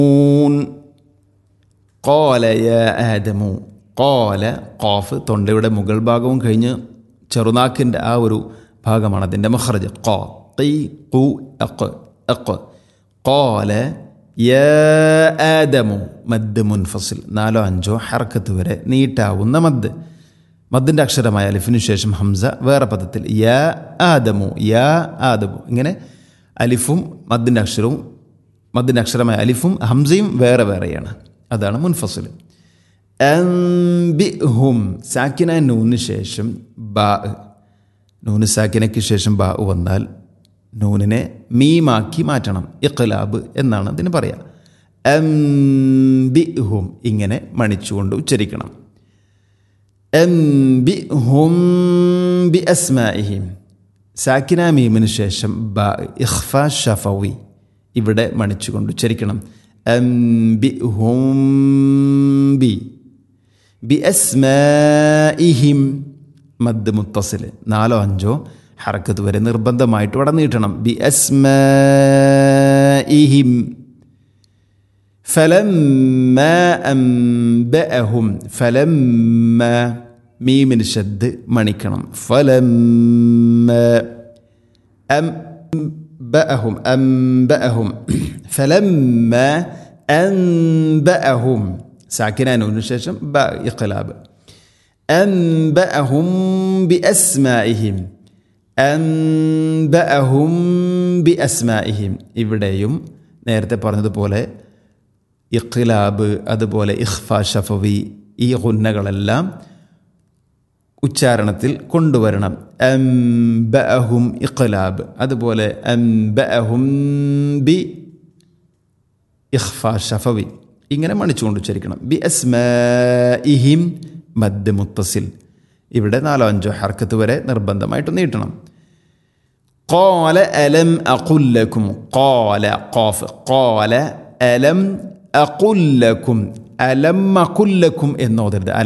കോല യ ആദമു കോല കോഫ് തൊണ്ടയുടെ മുകൾ ഭാഗവും കഴിഞ്ഞ് ചെറുനാക്കിൻ്റെ ആ ഒരു ഭാഗമാണ് അതിൻ്റെ മഹ്റജ് കോ കൈ കു അക്ക് അക്ക് കോല യ ആദമു മദ് മുൻഫസിൽ നാലോ അഞ്ചോ ഹർക്കത്ത് വരെ നീട്ടാവുന്ന മദ് മദ്ദിൻ്റെ അക്ഷരമായ അലിഫിനു ശേഷം ഹംസ വേറെ പദത്തിൽ യ ആദമു യ ആദമു ഇങ്ങനെ അലിഫും മദ്ദിൻ്റെ അക്ഷരവും മദ്ദിൻ്റെ അക്ഷരമായ അലിഫും ഹംസയും വേറെ വേറെയാണ് അതാണ് മുൻഫസിൽ ഹും സാക്കിന നൂന് ശേഷം ബാ നൂന് സാക്കിനയ്ക്ക് ശേഷം ബാ വന്നാൽ നൂനിനെ മീമാക്കി മാറ്റണം ഇഖ്ലാബ് എന്നാണ് അതിന് പറയുക ഹും ഇങ്ങനെ മണിച്ചുകൊണ്ട് ഉച്ചരിക്കണം ഹും ബി അസ്മാഇഹിം സാക്കിന മീമിന് ശേഷം ബ ഇഖ്ഫ ഷഫവി ഇവിടെ മണിച്ചുകൊണ്ട് ഉച്ചരിക്കണം ഹും ബി ബി അസ്മാഇഹിം മദ് മുത്തസിൽ നാലോ അഞ്ചോ ഹറക്കത്ത് വരെ നിർബന്ധമായിട്ട് ഇവിടെ നീട്ടണം ബി അസ്മാഇഹിം فلما أنبأهم فلما മീമിന് ശബ്ദ് മണിക്കണം فلما أنبأهم أنبأهم فلما أنبأهم സാക്കിനാനൂന് ശേഷം ബ ഇഖ്ലാബ് أنبأهم بأسمائهم أنبأهم بأسمائهم ഇവിടെയും നേരത്തെ പറഞ്ഞതുപോലെ ഇഖ്ലാബ് അതുപോലെ ഇഖ്ഫ ഷഫവി ഈ ഗുന്നകളെല്ലാം ഉച്ചാരണത്തിൽ കൊണ്ടുവരണം അംബഅഹും ഇഖ്ലാബ് അതുപോലെ അംബഅഹും ബി ഇഖ്ഫ ഷഫവി ഇങ്ങനെ മണിച്ചുകൊണ്ട് ഉച്ചരിക്കണം ബി അസ്മിഹിം മദ് മുത്തസിൽ ഇവിടെ നാലോ അഞ്ചോ ഹർക്കത്ത് വരെ നിർബന്ധമായിട്ട് നീട്ടണം قال ألم أقل لكم قال قاف قال ألم അക്കുല്ലക്കും അലം അക്കുല്ലക്കും എന്നോതരുത്